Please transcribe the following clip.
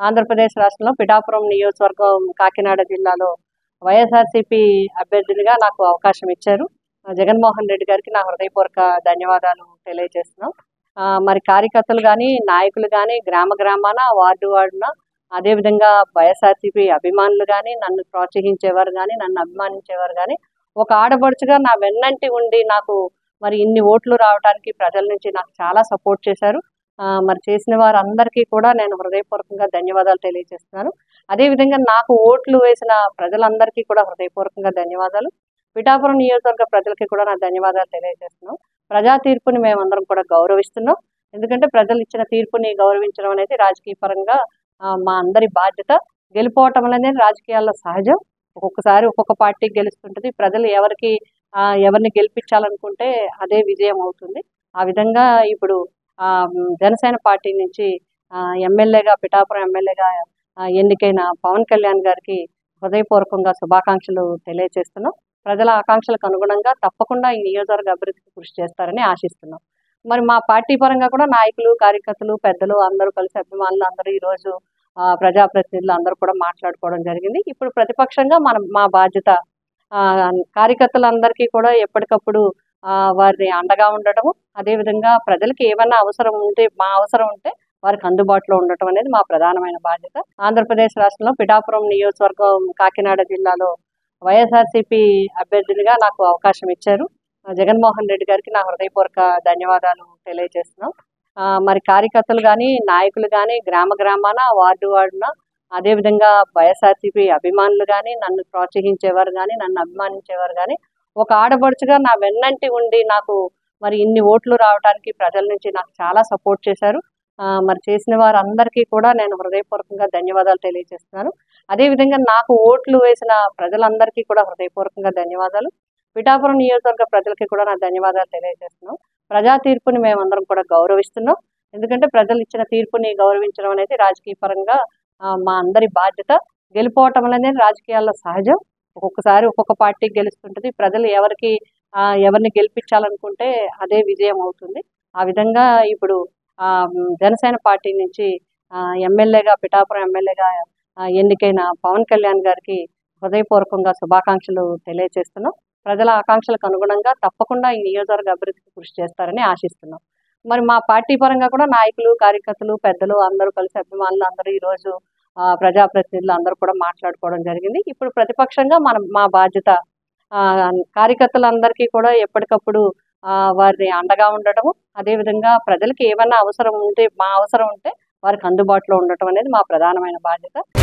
ఆంధ్రప్రదేశ్ రాష్ట్రంలో పిఠాపురం నియోజకవర్గం కాకినాడ జిల్లాలో వైఎస్ఆర్సీపీ అభ్యర్థినిగా నాకు అవకాశం ఇచ్చారు ఆ, జగన్మోహన్ రెడ్డి గారికి నా హృదయపూర్వక ధన్యవాదాలు తెలియజేస్తున్నాం ఆ, మరి కార్యకర్తలు కానీ నాయకులు కానీ గ్రామ గ్రామాన వార్డు వార్డున అదేవిధంగా వైఎస్ఆర్సీపీ అభిమానులు కానీ నన్ను ప్రోత్సహించేవారు కానీ నన్ను అభిమానించేవారు కానీ ఒక ఆడపడుచుగా నా వెన్నంటి ఉండి నాకు మరి ఇన్ని ఓట్లు రావడానికి ప్రజల నుంచి నాకు చాలా సపోర్ట్ చేశారు ఆ, మరి చేసిన వారందరికీ కూడా నేను హృదయపూర్వకంగా ధన్యవాదాలు తెలియజేస్తున్నాను అదేవిధంగా నాకు ఓట్లు వేసిన ప్రజలందరికీ కూడా హృదయపూర్వకంగా ధన్యవాదాలు పిఠాపురం నియోజకవర్గ ప్రజలకి కూడా నా ధన్యవాదాలు తెలియజేస్తున్నాం ప్రజా తీర్పుని మేమందరం కూడా గౌరవిస్తున్నాం ఎందుకంటే ప్రజలు ఇచ్చిన తీర్పుని గౌరవించడం అనేది రాజకీయ పరంగా ఆ, మా అందరి బాధ్యత గెలిపోవటం అనేది రాజకీయాల్లో సహజం ఒక్కొక్కసారి ఒక్కొక్క పార్టీ గెలుస్తుంటుంది ప్రజలు ఎవరికి ఆ, ఎవరిని గెలిపించాలనుకుంటే అదే విజయం అవుతుంది ఆ విధంగా ఇప్పుడు ఆ, మ్, జనసేన పార్టీ నుంచి ఆ, ఎమ్మెల్యేగా పిఠాపురం ఎమ్మెల్యేగా ఆ, ఎన్నికైన పవన్ కళ్యాణ్ గారికి హృదయపూర్వకంగా శుభాకాంక్షలు తెలియజేస్తున్నాం ప్రజల ఆకాంక్షలకు అనుగుణంగా తప్పకుండా ఈ నియోజకవర్గ అభివృద్ధికి కృషి చేస్తారని ఆశిస్తున్నాం మరి మా పార్టీ పరంగా కూడా నాయకులు కార్యకర్తలు పెద్దలు అందరూ కలిసి అభిమానులు అందరూ ఈరోజు ఆ, ప్రజాప్రతినిధులు అందరూ కూడా మాట్లాడుకోవడం జరిగింది ఇప్పుడు ప్రతిపక్షంగా మనం మా బాధ్యత ఆ, కార్యకర్తలందరికీ కూడా ఎప్పటికప్పుడు ఆ, వారిని అండగా ఉండటము అదేవిధంగా ప్రజలకి ఏమైనా అవసరం ఉంటే మా అవసరం ఉంటే వారికి అందుబాటులో ఉండటం అనేది మా ప్రధానమైన బాధ్యత ఆంధ్రప్రదేశ్ రాష్ట్రంలో పిఠాపురం నియోజకవర్గం కాకినాడ జిల్లాలో వైఎస్ఆర్సీపీ అభ్యర్థినిగా నాకు అవకాశం ఇచ్చారు ఆ, జగన్మోహన్ రెడ్డి గారికి నా హృదయపూర్వక ధన్యవాదాలు తెలియజేస్తున్నాం ఆ, మరి కార్యకర్తలు కానీ నాయకులు కానీ గ్రామ గ్రామాన వార్డు వార్డున అదేవిధంగా వైఎస్ఆర్సీపీ అభిమానులు కానీ నన్ను ప్రోత్సహించేవారు కానీ నన్ను అభిమానించేవారు కానీ ఒక ఆడపడుచుగా నా వెన్నంటి ఉండి నాకు మరి ఇన్ని ఓట్లు రావడానికి ప్రజల నుంచి నాకు చాలా సపోర్ట్ చేశారు ఆ, మరి చేసిన వారందరికీ కూడా నేను హృదయపూర్వకంగా ధన్యవాదాలు తెలియజేస్తున్నాను అదేవిధంగా నాకు ఓట్లు వేసిన ప్రజలందరికీ కూడా హృదయపూర్వకంగా ధన్యవాదాలు పిఠాపురం నియోజకవర్గ ప్రజలకి కూడా నా ధన్యవాదాలు తెలియజేస్తున్నాం ప్రజా తీర్పుని మేమందరం కూడా గౌరవిస్తున్నాం ఎందుకంటే ప్రజలు ఇచ్చిన తీర్పుని గౌరవించడం అనేది రాజకీయ పరంగా ఆ, మా అందరి బాధ్యత గెలిపోవటం అనేది రాజకీయాల్లో సహజం ఒక్కొక్కసారి ఒక్కొక్క పార్టీ గెలుస్తుంటుంది ప్రజలు ఎవరికి ఆ, ఎవరిని గెలిపించాలనుకుంటే అదే విజయం అవుతుంది ఆ విధంగా ఇప్పుడు ఆ, మ్, జనసేన పార్టీ నుంచి ఆ, ఎమ్మెల్యేగా పిఠాపురం ఎమ్మెల్యేగా ఆ, ఎన్నికైన పవన్ కళ్యాణ్ గారికి హృదయపూర్వకంగా శుభాకాంక్షలు తెలియజేస్తున్నాం ప్రజల ఆకాంక్షలకు అనుగుణంగా తప్పకుండా ఈ నియోజకవర్గ అభివృద్ధికి కృషి చేస్తారని ఆశిస్తున్నాం మరి మా పార్టీ పరంగా కూడా నాయకులు కార్యకర్తలు పెద్దలు అందరూ కలిసి అభిమానులు అందరూ ఈరోజు ఆ, ప్రజాప్రతినిధులు అందరూ కూడా మాట్లాడుకోవడం జరిగింది ఇప్పుడు ప్రతిపక్షంగా మనం మా బాధ్యత ఆ, కార్యకర్తలందరికీ కూడా ఎప్పటికప్పుడు ఆ, వారిని అండగా ఉండటము అదేవిధంగా ప్రజలకి ఏమైనా అవసరం ఉంటే మా అవసరం ఉంటే వారికి అందుబాటులో ఉండటం అనేది మా ప్రధానమైన బాధ్యత